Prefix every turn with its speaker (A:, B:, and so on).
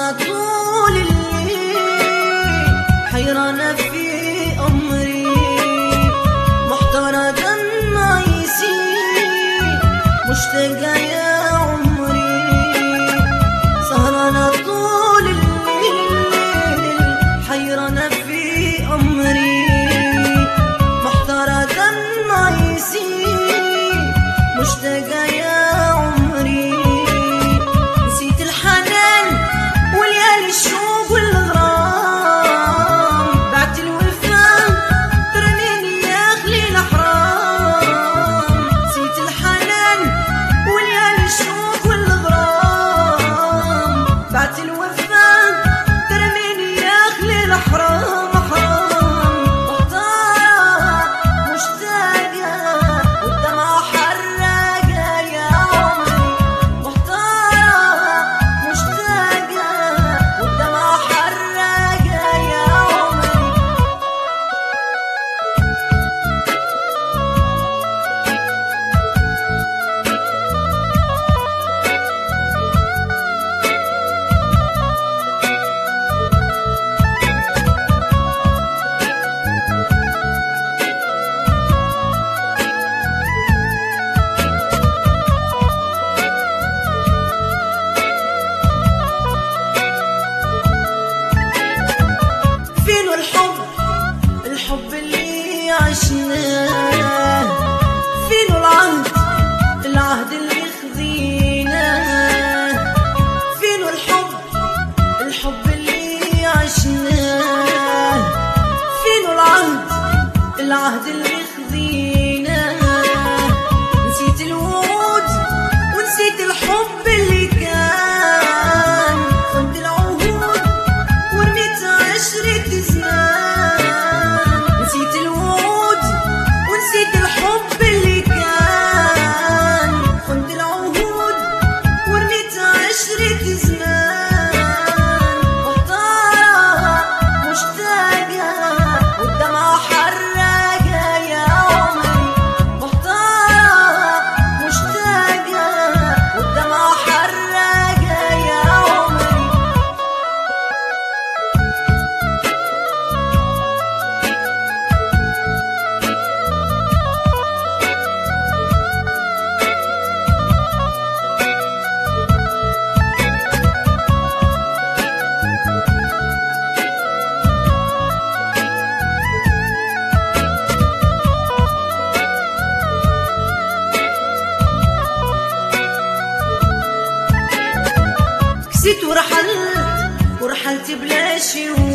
A: سهرانة طول الليل حيرانة في أمري محتارة دمع يسيل مشتاقة يا عمري سهرانة طول الليل حيرانة في أمري محتارة دمع يسيل مشتاقة يا عمري نسيت الحنان وليالي الشوق والغرام بعت الوفاء ترميني يا خليل حرام نسيت الحنان وليالي الشوق والغرام بعت الوفاء ترميني يا خليل حرام حرام محتارة مشتاقة والدمعة حراقة يا عمري محتارة مشتاقة والدمعة حراقة يا عمري فين الحب الحب اللي عشناه فين العهد العهد اللي خذيناه فين الحب الحب اللي عشناه فين العهد العهد اللي خذيناه نسيت الوعود ونسيت الحب اللي كان خنت العهود ورميت عشرة زمان نسيت الوعود ونسيت الحب اللي كان خنت العهود ورميت عشرة زمان محتارة مشتاقة والدمعة حراقة يا عمري محتارة مشتاقة والدمعة حراقة يا عمري كسيت ورحلت ورحلت بلا شي